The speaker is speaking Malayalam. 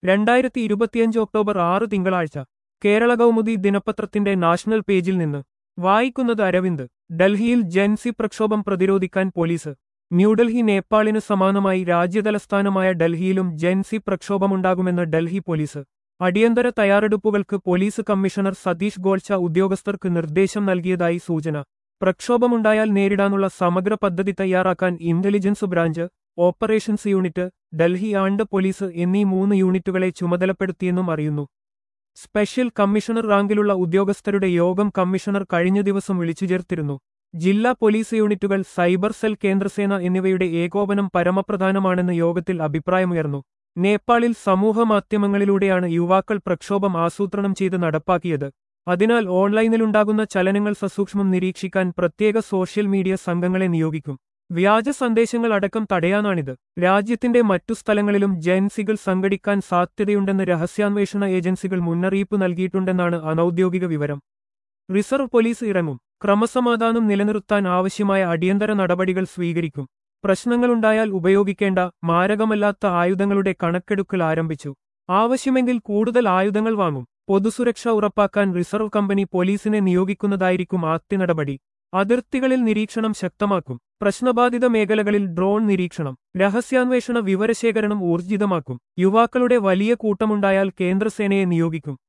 രണ്ടായിരത്തി ഇരുപത്തിയഞ്ച് ഒക്ടോബർ ആറ് തിങ്കളാഴ്ച കേരള കൗമുദി ദിനപത്രത്തിന്റെ നാഷണൽ പേജിൽ നിന്ന് വായിക്കുന്നത് അരവിന്ദ് ഡൽഹിയിൽ ജൻസി പ്രക്ഷോഭം പ്രതിരോധിക്കാൻ പോലീസ് ന്യൂഡൽഹി നേപ്പാളിന് സമാനമായി രാജ്യതലസ്ഥാനമായ ഡൽഹിയിലും ജൻസി പ്രക്ഷോഭമുണ്ടാകുമെന്ന് ഡൽഹി പോലീസ് അടിയന്തര തയ്യാറെടുപ്പുകൾക്ക് പോലീസ് കമ്മീഷണർ സതീഷ് ഗോൾച്ച ഉദ്യോഗസ്ഥർക്ക് നിർദ്ദേശം നൽകിയതായി സൂചന പ്രക്ഷോഭമുണ്ടായാൽ നേരിടാനുള്ള സമഗ്ര പദ്ധതി തയ്യാറാക്കാൻ intelligence branch operations unit Delhi and police എന്നീ മൂന്ന് യൂണിറ്റുകളെ ചുമതലപ്പെടുത്തിയെന്നും അറിയുന്നു സ്പെഷ്യൽ കമ്മീഷണർ റാങ്കിലുള്ള ഉദ്യോഗസ്ഥരുടെ യോഗം കമ്മീഷണർ കഴിഞ്ഞ ദിവസം വിളിച്ചു ചേർത്തിരുന്നു ജില്ലാ പോലീസ് യൂണിറ്റുകൾ സൈബർ സെൽ കേന്ദ്രസേന എന്നിവയുടെ ഏകോപനം പരമപ്രധാനമാണെന്ന് യോഗത്തിൽ അഭിപ്രായമുയർന്നു നേപ്പാളിൽ സമൂഹമാധ്യമങ്ങളിലൂടെയാണ് യുവാക്കൾ പ്രക്ഷോഭം ആസൂത്രണം ചെയ്ത് നടപ്പാക്കിയത് അതിനാൽ ഓൺലൈനിലുണ്ടാകുന്ന ചലനങ്ങൾ സസൂക്ഷ്മം നിരീക്ഷിക്കാൻ പ്രത്യേക സോഷ്യൽ മീഡിയ സംഘങ്ങളെ നിയോഗിക്കും വ്യാജ സന്ദേശങ്ങൾ അടക്കം തടയാനാണിത് രാജ്യത്തിന്റെ മറ്റു സ്ഥലങ്ങളിലും ജൻസികൾ സംഘടിക്കാൻ സാധ്യതയുണ്ടെന്ന് രഹസ്യാന്വേഷണ ഏജൻസികൾ മുന്നറിയിപ്പ് നൽകിയിട്ടുണ്ടെന്നാണ് അനൌദ്യോഗിക വിവരം റിസർവ് പോലീസ് ഇറങ്ങും ക്രമസമാധാനം നിലനിർത്താൻ ആവശ്യമായ അടിയന്തര നടപടികൾ സ്വീകരിക്കും പ്രശ്നങ്ങളുണ്ടായാൽ ഉപയോഗിക്കേണ്ട മാരകമല്ലാത്ത ആയുധങ്ങളുടെ കണക്കെടുക്കൽ ആരംഭിച്ചു ആവശ്യമെങ്കിൽ കൂടുതൽ ആയുധങ്ങൾ വാങ്ങും പൊതുസുരക്ഷ ഉറപ്പാക്കാൻ റിസർവ് കമ്പനി പോലീസിനെ നിയോഗിക്കുന്നതായിരിക്കും ആദ്യ നടപടി അതിർത്തികളിൽ നിരീക്ഷണം ശക്തമാക്കും പ്രശ്നബാധിത മേഖലകളിൽ ഡ്രോൺ നിരീക്ഷണം രഹസ്യാന്വേഷണ വിവരശേഖരണം ഊർജിതമാക്കും യുവാക്കളുടെ വലിയ കൂട്ടമുണ്ടായാൽ കേന്ദ്രസേനയെ നിയോഗിക്കും